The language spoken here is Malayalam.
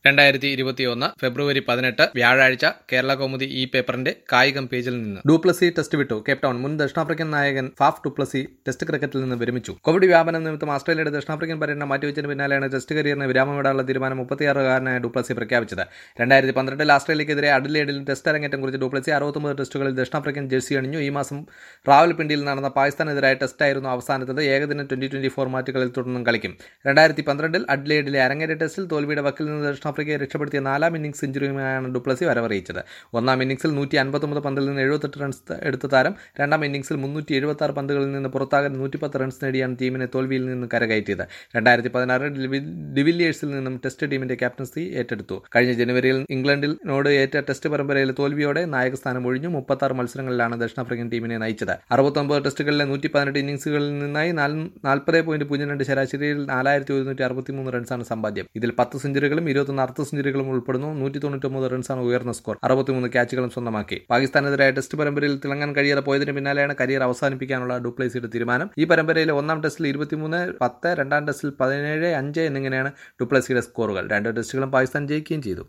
രണ്ടായിരത്തി ഇരുപത്തിയൊന്ന് ഫെബ്രുവരി പതിനെട്ട് വ്യാഴാഴ്ച കേരള കൗമുദി ഈ പേപ്പറിന്റെ കായികം പേജിൽ നിന്ന് ഡുപ്ലസി ടെസ്റ്റ് വിട്ടു കേപ് ടൗൺ മുൻ ദക്ഷിണാഫ്രിക്കൻ നായകൻ ഫാഫ് ഡുപ്ലസി ടെസ്റ്റ് ക്രിക്കറ്റിൽ നിന്ന് വിരമിച്ചു കോവിഡ് വ്യാപനം നിമിത്തം ഓസ്ട്രേലിയയുടെ ദക്ഷിണാഫ്രിക്കൻ പര്യടനം മാറ്റിവെച്ചതിന് പിന്നാലെയാണ് ടെസ്റ്റ് കരിയറിന് വിരാമമിടാനുള്ള തീരുമാനം മുപ്പത്തിയാറുകാരനായ ഡുപ്ലസി പ്രഖ്യാപിച്ചത് രണ്ടായിരത്തി പന്ത്രണ്ടിൽ ഓസ്ട്രേലിയക്കെതിരെ അഡ്ലേഡിൽ ടെസ്റ്റ് അരങ്ങേറ്റം കുറിച്ച് ഡുപ്ലസി അറുപത്തൊമ്പത് ടെസ്റ്റുകളിൽ ദക്ഷിണാഫ്രിക്കൻ ജേഴ്സി അണിഞ്ഞു ഈ മാസം റാവൽപിണ്ടിയിൽ നടന്ന പാകിസ്ഥാനെതിരായ ടെസ്റ്റായിരുന്നു അവസാനത്തത് ഏകദിന ട്വന്റി ട്വന്റി ഫോർമാറ്റുകളിൽ തുടർന്നും കളിക്കും രണ്ടായിരത്തി പന്ത്രണ്ടിൽ അഡ്ലേഡിലെ അരങ്ങേറ്റ ടെസ്റ്റിൽ തോൽവിയുടെ വക്കിൽ നിന്ന് ദക്ഷിണാഫ്രിക്കയെ രക്ഷപ്പെടുത്തിയ നാലാം ഇന്നിംഗ്സ് സെഞ്ചുറിയുമായാണ് ഡുപ്ലസി വരവറിയിച്ചത് ഒന്നാം ഇന്നിംഗ്സിൽ നൂറ്റി അൻപത്തൊമ്പത് പന്തിൽ നിന്ന് എഴുപത്തെട്ട് റൺസ് എടുത്ത താരം രണ്ടാം ഇന്നിംഗ്സിൽ മുന്നൂറ്റി എഴുപത്തി ആറ് പന്തുകളിൽ നിന്ന് പുറത്താകാൻ നൂറ്റിപ്പത്ത് റൺസ് നേടിയാണ് ടീമിനെ തോൽവിയിൽ നിന്ന് കരകയറ്റിയത് രണ്ടായിരത്തി പതിനാറിൽ ഡിവില്ലിയേഴ്സിൽ നിന്നും ടെസ്റ്റ് ടീമിന്റെ ക്യാപ്റ്റൻസി ഏറ്റെടുത്തു കഴിഞ്ഞ ജനുവരിയിൽ ഇംഗ്ലണ്ടിനോട് ഏറ്റ ടെസ്റ്റ് പരമ്പരയിലെ തോൽവിയോടെ നായകസ്ഥാനം ഒഴിഞ്ഞു മുപ്പത്തി മത്സരങ്ങളിലാണ് ദക്ഷിണാഫ്രിക്കൻ ടീമിനെ നയിച്ചത് അറുപത്തൊമ്പത് ടെസ്റ്റുകളിലെ നൂറ്റി പതിനെട്ട് ഇന്നിംഗ്സുകളിൽ നിന്നായി നാൽപ്പത് പോയിന്റ് പൂജ്യം രണ്ട് ശരാശരിയിൽ നാലായിരത്തി ഒരുന്നൂറ്റി അറുപത്തിമൂന്ന് റൺസാണ് സമ്പാദ്യം ഇതിൽ പത്ത് സെഞ്ചുറികളും ഇരുപത്തൊന്ന് അർദ്ധ സെഞ്ചുറികളും ഉൾപ്പെടുന്നു നൂറ്റി തൊണ്ണൂറ്റൊമ്പത് റൺസാണ് ഉയർന്ന സ്കോർ അറുപത്തിമൂന്ന് ക്യാച്ചുകളും സ്വന്തമാക്കി പാകിസ്ഥാനെതിരായ ടെസ്റ്റ് പരമ്പരയിൽ തിളങ്ങാൻ കഴിയാതെ പോയതിന് പിന്നാലെയാണ് കരിയർ അവസാനിപ്പിക്കാനുള്ള ഡുപ്ലേസിയുടെ തീരുമാനം ഈ പരമ്പരയിലെ ഒന്നാം ടെസ്റ്റിൽ ഇരുപത്തിമൂന്ന് പത്ത് രണ്ടാം ടെസ്റ്റിൽ പതിനേഴ് അഞ്ച് എന്നിങ്ങനെയാണ് ഡുപ്ലസിയുടെ സ്കോറുകൾ രണ്ട് ടെസ്റ്റുകളും പാകിസ്ഥാൻ ജയിക്കുകയും ചെയ്തു